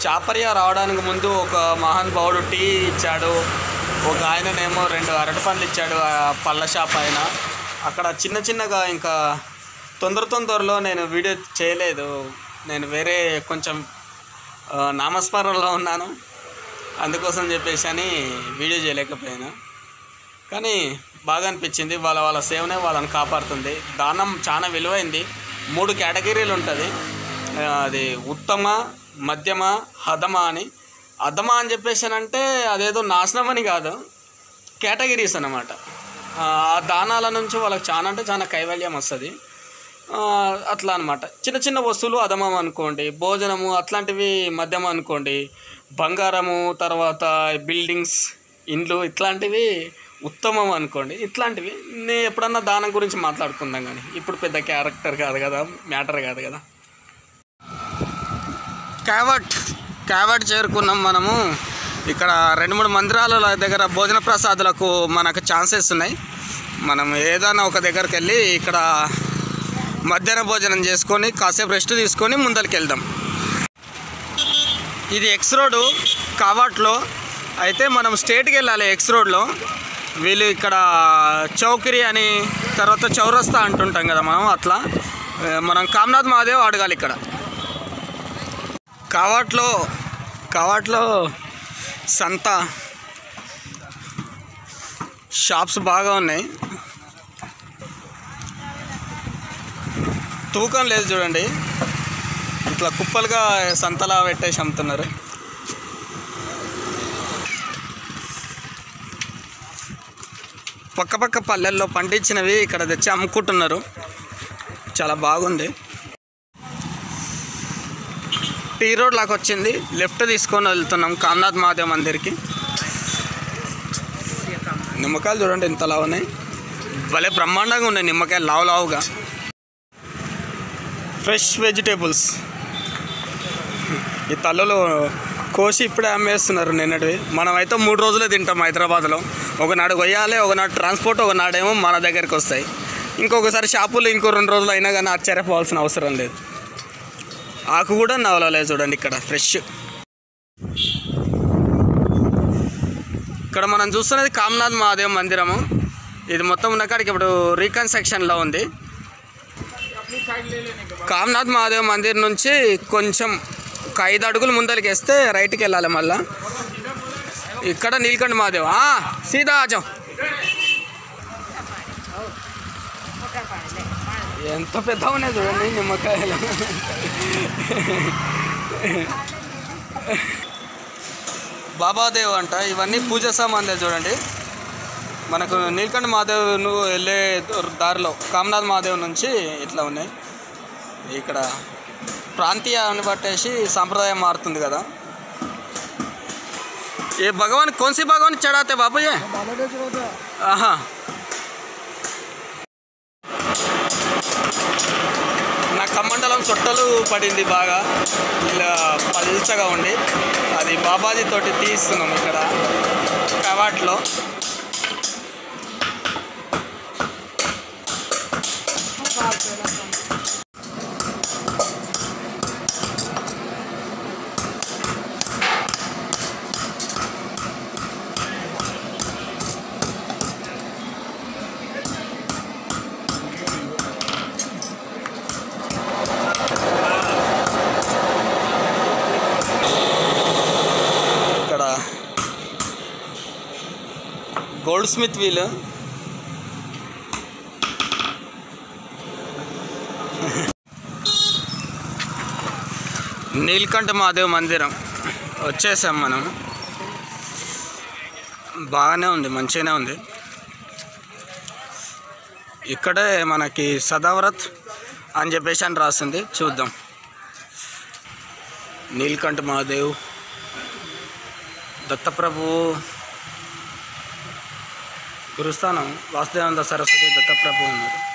చాపర్య రావడానికి ముందు ఒక మహానుభావుడు టీ ఇచ్చాడు ఒక ఆయననేమో రెండు అరటి పండ్లు ఇచ్చాడు ఆ పళ్ళ షాప్ ఆయన అక్కడ చిన్న చిన్నగా ఇంకా తొందర తొందరలో నేను వీడియో చేయలేదు నేను వేరే కొంచెం ఆ, నామస్మరణలో ఉన్నాను అందుకోసం చెప్పేసి అని వీడియో చేయలేకపోయాను కానీ బాగా అనిపించింది వాళ్ళ వాళ్ళ సేవనే వాళ్ళని కాపాడుతుంది దానం చాలా విలువైంది మూడు కేటగిరీలు ఉంటుంది ఆ, అది ఉత్తమ మధ్యమ హదమ అని అధమ అని చెప్పేసి అంటే అదేదో నాశనం అని కాదు కేటగిరీస్ అన్నమాట ఆ దానాల నుంచి వాళ్ళకి చాలా అంటే చాలా కైవల్యం వస్తుంది ఆ, అట్లా అనమాట చిన్న చిన్న వస్తువులు అధమం అనుకోండి భోజనము అట్లాంటివి మధ్యమ అనుకోండి బంగారము తర్వాత బిల్డింగ్స్ ఇండ్లు ఇట్లాంటివి ఉత్తమం అనుకోండి ఇట్లాంటివి నేను ఎప్పుడన్నా దానం గురించి మాట్లాడుకుందాం కానీ ఇప్పుడు పెద్ద క్యారెక్టర్ కాదు కదా మ్యాటర్ కాదు కదా క్యావట్ క్యావట్ చేరుకున్నాం మనము ఇక్కడ రెండు మూడు మందిరాల దగ్గర భోజన ప్రసాదాలకు మనకు ఛాన్సెస్ ఉన్నాయి మనం ఏదైనా ఒక దగ్గరికి వెళ్ళి ఇక్కడ మధ్యాహ్న భోజనం చేసుకొని కాసేపు రెస్ట్ తీసుకొని ముందరికి వెళ్దాం ఇది ఎక్స్ రోడ్ కావాట్లో అయితే మనం స్టేట్కి వెళ్ళాలి ఎక్స్ రోడ్లో వీళ్ళు ఇక్కడ చౌకిరి అని తర్వాత చౌరస్తా అంటుంటాం కదా మనం అట్లా ఆ, మనం కామనాథ్ మహాదేవ్ అడగాలి ఇక్కడ కావాట్లో కావాట్లో సంత షాప్స్ బాగా ఉన్నాయి తూకం లేదు చూడండి ఇట్లా కుప్పలుగా సంతలా పెట్టేసి అమ్ముతున్నారు పక్క పక్క పల్లెల్లో పండించినవి ఇక్కడ తెచ్చి అమ్ముకుంటున్నారు చాలా బాగుంది టీ రోడ్ లాగా వచ్చింది లెఫ్ట్ తీసుకొని వెళ్తున్నాం కామనాథ్ మహాదేవ్ మందిర్కి నిమ్మకాయలు చూడండి ఇంతలా ఉన్నాయి భలే బ్రహ్మాండంగా ఉన్నాయి నిమ్మకాయలు లావు లావుగా ఫ్రెష్ వెజిటేబుల్స్ ఈ తల్లులు కోసి ఇప్పుడే అమ్మేస్తున్నారు నిన్నటివి మనమైతే మూడు రోజులే తింటాం హైదరాబాద్లో ఒకనాడు కొయ్యాలి ఒకనాడు ట్రాన్స్పోర్ట్ ఒకనాడేమో మన దగ్గరికి వస్తాయి ఇంకొకసారి షాపులు ఇంకో రెండు రోజులు అయినా కానీ ఆశ్చర్యపోవాల్సిన అవసరం లేదు ఆకు కూడా నవలలేదు చూడండి ఇక్కడ ఫ్రెష్ ఇక్కడ మనం చూస్తున్నది కామనాథ్ మహాదేవ్ మందిరము ఇది మొత్తం ఉన్న కాడికి ఇప్పుడు రీకన్స్ట్రక్షన్లో ఉంది కామనాథ్ మహాదేవ్ మందిర్ నుంచి కొంచెం ఒక ఐదు అడుగులు ముందరికి వేస్తే రైట్కి వెళ్ళాలి మళ్ళా ఇక్కడ నీలకంఠ మహాదేవ్ ఆ, సీదా ఆజం ఎంత పెద్ద ఉన్నాయి చూడండి నిమ్మకాయలు బాబాదేవ్ అంట ఇవన్నీ పూజ సామాన్లే చూడండి మనకు నీలకంఠ మహాదేవ్ నువ్వు వెళ్ళే దారిలో కామనాథ్ మహాదేవ్ నుంచి ఇట్లా ఉన్నాయి ఇక్కడ ప్రాంతీయాన్ని బట్టేసి సాంప్రదాయం మారుతుంది కదా ఏ భగవాన్ कौन सी भगवान चढ़ाते बाबू ये ఆహా నా కమండలం చుట్టలు పడింది బాగా ఇలా పల్చగా ఉండి అది బాబాజీ తోటి తీస్తున్నాం ఇక్కడ కవాట్లో ఇక్కడ గోల్డ్ స్మిత్ వీల్ నీలకంఠ మహాదేవ్ మందిరం వచ్చేసాం మనం బాగానే ఉంది మంచిగానే ఉంది ఇక్కడే మనకి సదావ్రత్ అని చెప్పేసి అని రాసింది చూద్దాం నీలకంఠ మహాదేవ్ దత్తప్రభు గురుస్థానం వాసుదేవానంద సరస్వతి దత్తప్రభు ఉన్నారు